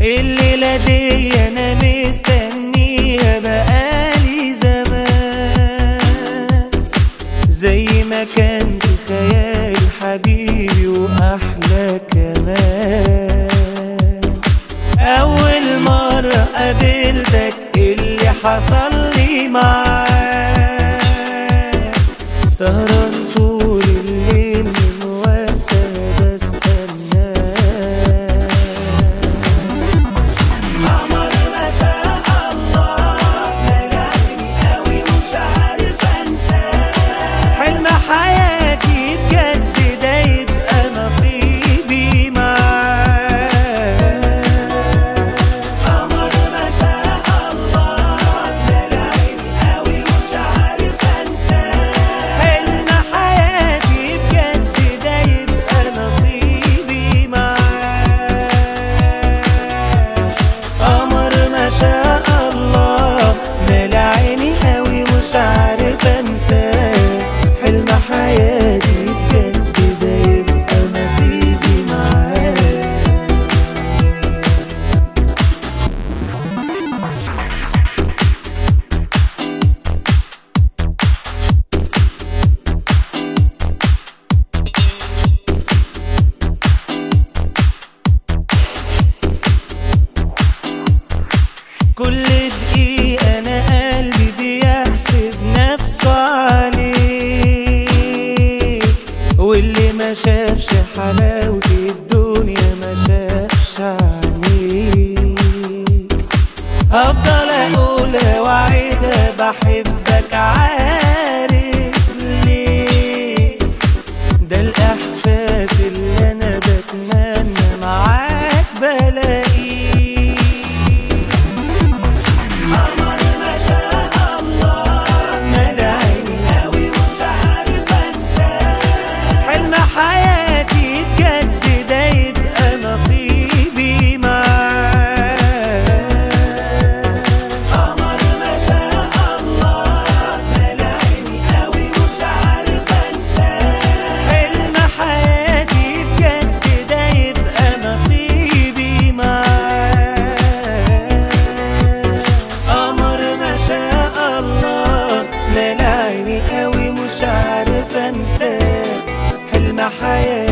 الليلة دي أنا مستنيها بقالي زمان زي ما كان في خيالي حبيبي وأحلى كمان أول مرة قابلتك اللي حصل لي معاك سهران طول الليل من وقتها بستناك عمر ما شاء الله ملعني قوي مش عارف انساه حلم حياتي بجد ده يبقى نصيبي معاه عمر ما شاء الله ملعني قوي مش عارف انساه حلم حياتي بجد ده يبقى نصيبي معاه قمر ما شاء الله ملا عيني قوي مش عارف انساه حلم حياتي بجد ده يبقى نصيبي معاه كل دقيقة أنا قلبي بيحسد نفسه عليك واللي ما شافش حلاوة الدنيا ما شافش عليك أفضل أقولها وأعيدها بحبك عارف ليه ده الإحساس اللي أنا بتمنى معاك بلاقيه عمر ما شاء الله ملا عيني قوي مش عارف انساه حلم حياتي بجد ده يبقى نصيبي معاه عمر ما شاء الله ملا عيني قوي مش عارف انساه حلم حياتي بجد ده يبقى نصيبي معاه قمر ما شاء الله ملا عيني قوي مش عارف انساه حلم حياتي